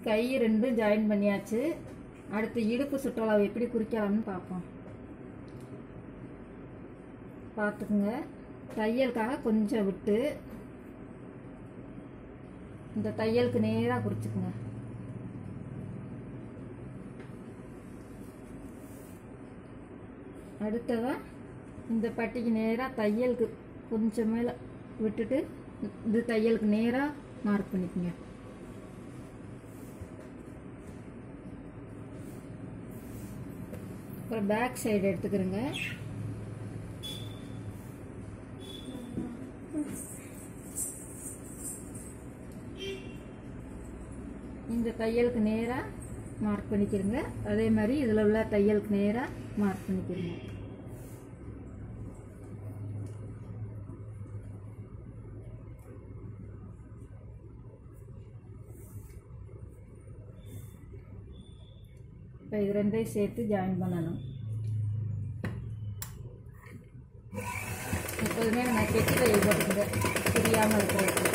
கை ரெண்டும் ஜாயின் பண்ணியாச்சு அடுத்து இடுப்பு சுற்றளவு எப்படி குறிக்கலாம்னு பார்ப்போம் பார்த்துக்குங்க தையலுக்காக கொஞ்சம் விட்டு இந்த தையலுக்கு நேராக குறிச்சுக்குங்க அடுத்ததாக இந்த பட்டிக்கு நேராக தையலுக்கு கொஞ்சம் மேலே விட்டுட்டு இது தையலுக்கு நேராக மார்க் பண்ணிக்கோங்க அப்புறம் பேக் சைடு எடுத்துக்கிறேங்க இந்த தையலுக்கு நேராக மார்க் பண்ணிக்கிறங்க அதே மாதிரி இதில் உள்ள தையலுக்கு நேராக மார்க் பண்ணிக்கிறங்க இப்போ இது ரெண்டையும் சேர்த்து ஜாயின் பண்ணணும் எப்போதுமே நான் கெட்டி தையல் போட்டுங்க புரியாமல் இருக்கிறதுக்கு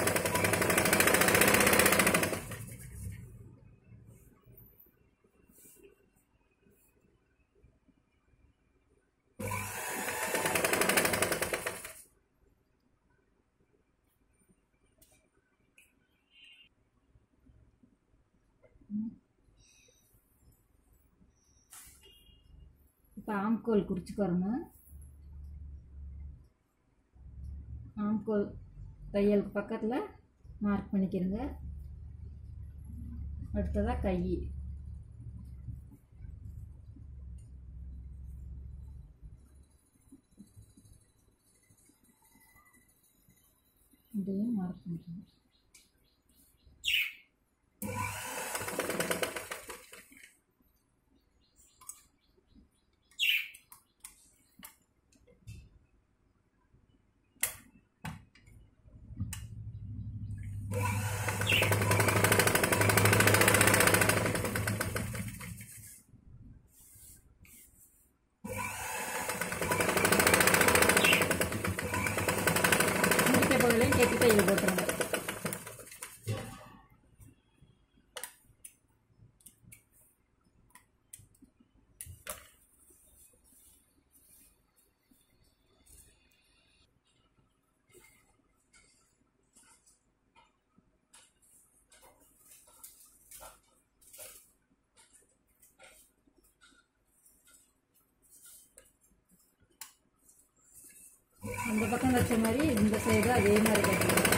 இப்போ ஆம்கோல் குறிச்சிக்கோருங்க ஆம்கோல் தையலுக்கு பக்கத்தில் மார்க் பண்ணிக்கிறங்க அடுத்ததாக கை இதையும் மார்க் பண்ணிக்கணும் முடிக்க பகுதியிலையும் கெட்டி தையல் போட்டுருங்க அந்த பக்கம் வச்ச மாதிரி இந்த சைடு அதே மாதிரி கட்டணும்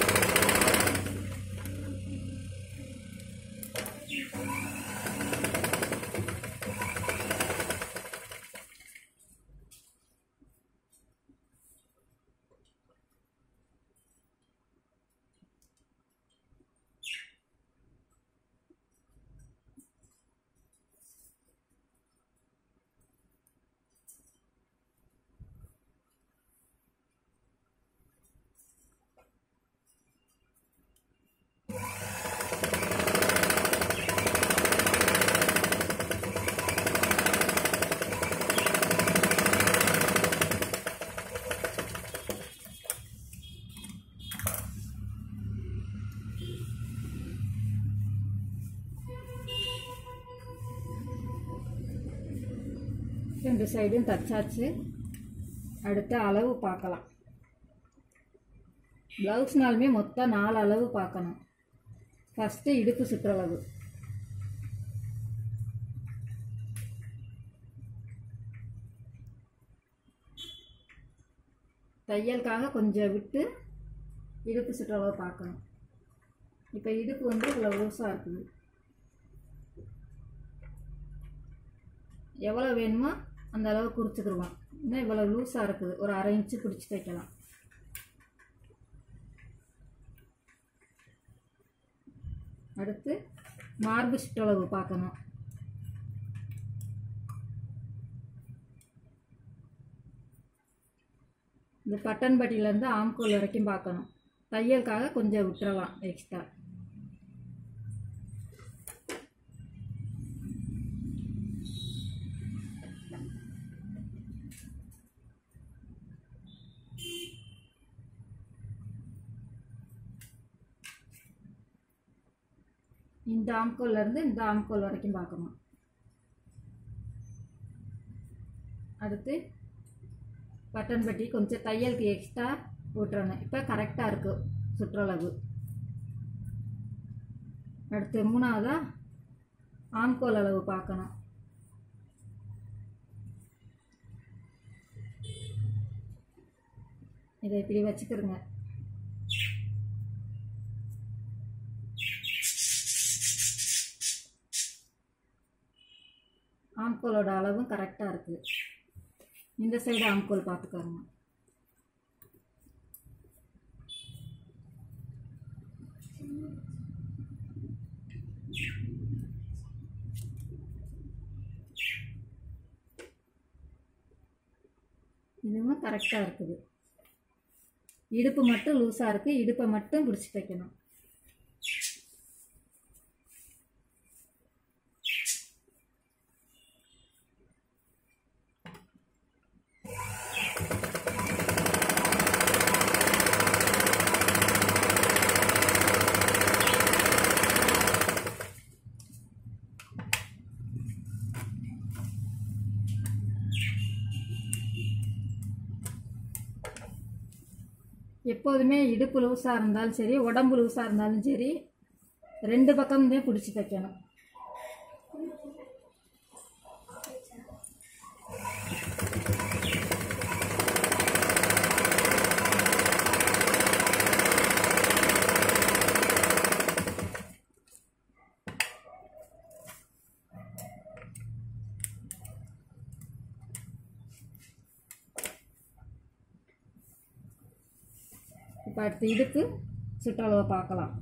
ரெண்டு சைடும் தச்சாச்சு அடுத்த அளவு பார்க்கலாம் ப்ளவுஸ்னாலுமே மொத்தம் நாலு அளவு பார்க்கணும் ஃபஸ்ட்டு இடுப்பு சுற்றளவு தையலுக்காக கொஞ்சம் விட்டு இடுப்பு சுற்றளவு பார்க்கணும் இப்போ இடுப்பு வந்து இவ்வளோ லூஸாக இருக்குது எவ்வளோ வேணுமோ அந்த அளவு குறிச்சுக்கிடுவோம் இன்னும் இவ்வளோ லூஸாக இருக்குது ஒரு அரை இன்ச்சு பிடிச்சி தைக்கலாம் அடுத்து மார்பு சுற்றளவு பார்க்கணும் இந்த பட்டன் பட்டியிலேருந்து ஆம்கோல் வரைக்கும் பார்க்கணும் தையலுக்காக கொஞ்சம் விட்டுறலாம் எக்ஸ்ட்ரா இந்த ஆம்கோல்ல இருந்து இந்த ஆம்கோல் வரைக்கும் பார்க்கணும் அடுத்து பட்டன் பட்டி கொஞ்சம் தையலுக்கு எக்ஸ்ட்ரா விட்டுறணும் இப்போ கரெக்டாக இருக்குது சுற்றளவு அடுத்து மூணாவதா ஆம்கோல் அளவு பார்க்கணும் இதை இப்படி வச்சுக்கிறோங்க ஆம்கோலோட அளவும் கரெக்டாக இருக்குது இந்த சைடு ஆம்கோல் பார்த்துக்கோங்க இதுவும் கரெக்டாக இருக்குது இடுப்பு மட்டும் லூஸாக இருக்குது இடுப்பை மட்டும் பிடிச்சி தைக்கணும் எப்போதுமே இடுப்பு லூஸாக இருந்தாலும் சரி உடம்பு லூஸாக இருந்தாலும் சரி ரெண்டு பக்கமுமே பிடிச்சி தைக்கணும் இப்போ அடுத்து இடுப்பு சுற்றளவை பார்க்கலாம்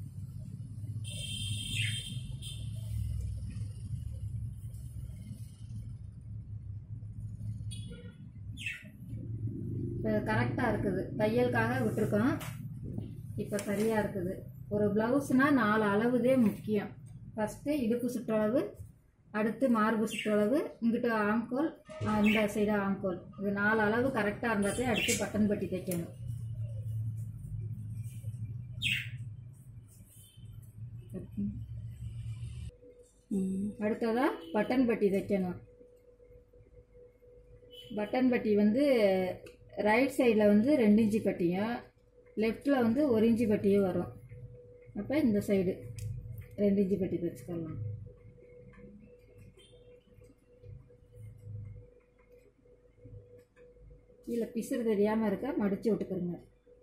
இப்போ கரெக்டாக இருக்குது தையலுக்காக விட்டுருக்கோம் இப்போ சரியாக இருக்குது ஒரு ப்ளவுஸ்னால் நாலு அளவுதே முக்கியம் ஃபஸ்ட்டு இடுப்பு சுற்றளவு அடுத்து மார்பு சுற்றளவு இங்கிட்டு ஆம்கோல் இந்த சைடு ஆம்கோல் இது நாலு அளவு கரெக்டாக இருந்தாலே அடுத்து பட்டன் பட்டி தைக்கணும் அடுத்ததாக பட்டன் பட்டி தைக்கணும் பட்டன் பட்டி வந்து ரைட் சைடில் வந்து ரெண்டு இன்ச்சு பட்டியும் லெஃப்டில் வந்து ஒரு இன்ச்சு பட்டியும் வரும் அப்போ இந்த சைடு ரெண்டு இன்ச்சு பட்டி தைச்சிக்கலாம் கீழே பிசுறு தெரியாமல் இருக்க மடித்து விட்டுக்கிறோங்க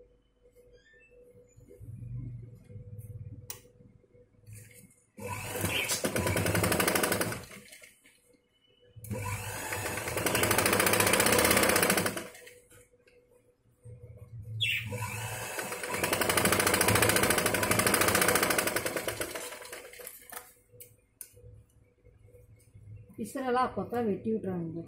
பிசுறெல்லாம் அப்பப்போ வெட்டி விட்றாங்க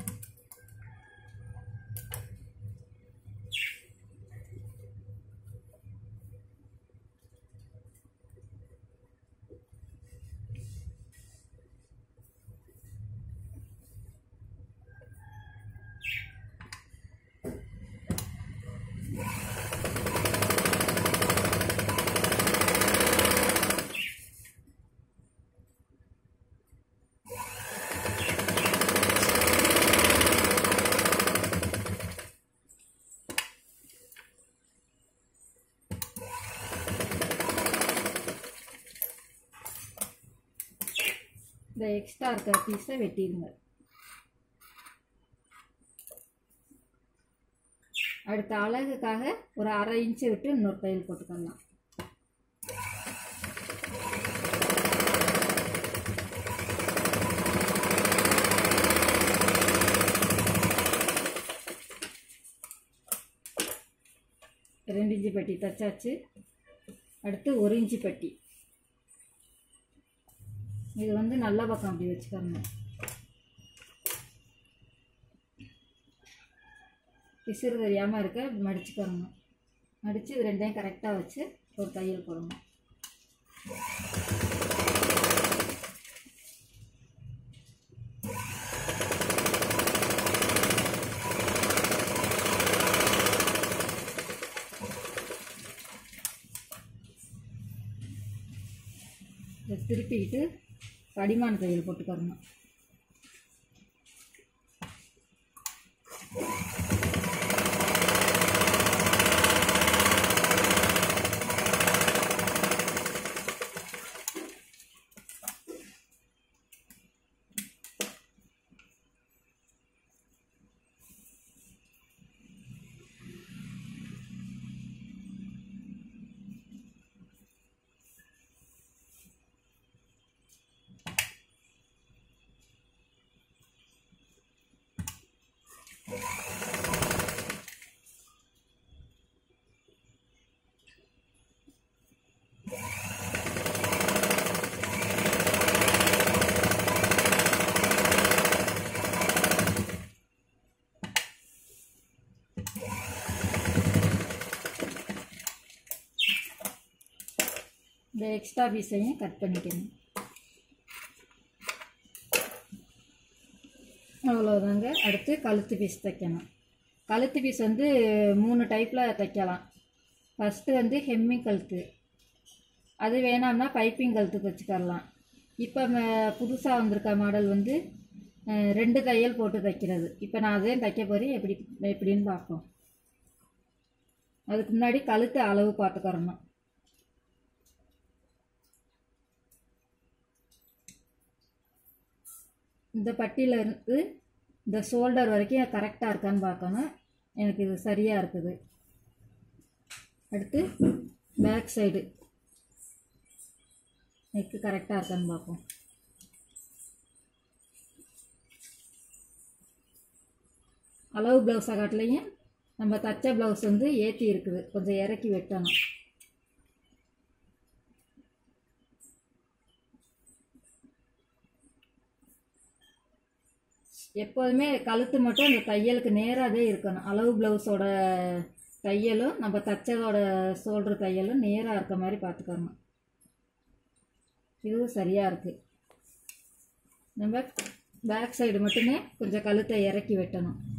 இந்த எக்ஸ்ட்ரா இருக்கிற பீஸை வெட்டிடுங்க அடுத்த அழகுக்காக ஒரு அரை இன்ச்சு விட்டு இன்னொரு தையல் போட்டுக்கலாம் ரெண்டு இன்ச்சு பட்டி தைச்சாச்சு அடுத்து ஒரு இன்ச்சு பட்டி இது வந்து நல்ல பக்கம் அப்படி வச்சுக்கோங்க பிசுறு தெரியாமல் இருக்க மடிச்சுக்கோங்க மடித்து இது ரெண்டையும் கரெக்டாக வச்சு ஒரு தையல் போடணும் இதை திருப்பிக்கிட்டு படிமான தையல் போட்டுக்கறணும் இந்த எக்ஸ்ட்ரா பீஸையும் கட் பண்ணிக்கணும் அவ்வளோதாங்க அடுத்து கழுத்து பீஸ் தைக்கணும் கழுத்து பீஸ் வந்து மூணு டைப்பில் தைக்கலாம் ஃபஸ்ட்டு வந்து ஹெம்மிங் கழுத்து அது வேணாம்னா பைப்பிங் கழுத்து தைச்சிக்கரலாம் இப்போ புதுசாக வந்திருக்க மாடல் வந்து அஹ், ரெண்டு தையல் போட்டு தைக்கிறது இப்போ நான் அதையும் தைக்க போகிறேன் எப்படி எப்படின்னு பார்ப்போம் அதுக்கு முன்னாடி கழுத்து அளவு பார்த்துக்கறணும் இந்த பட்டியில இருந்து இந்த ஷோல்டர் வரைக்கும் கரெக்டாக இருக்கான்னு பார்க்கணும் எனக்கு இது சரியாக இருக்குது அடுத்து பேக் சைடு நெக்கு கரெக்டாக இருக்கான்னு பார்ப்போம் அளவு ப்ளவுஸ் காட்டிலையும் நம்ம தச்ச ப்ளவுஸ் வந்து ஏற்றி இருக்குது கொஞ்சம் இறக்கி வெட்டணும் எப்போதுமே கழுத்து மட்டும் அந்த தையலுக்கு நேராகவே இருக்கணும் அளவு ப்ளவுஸோட தையலும் நம்ம தச்சதோட ஷோல்டர் தையலும் நேராக இருக்க மாதிரி பார்த்துக்கணும் இதுவும் சரியாக இருக்குது நம்ம பேக் சைடு மட்டுமே கொஞ்சம் கழுத்தை இறக்கி வெட்டணும்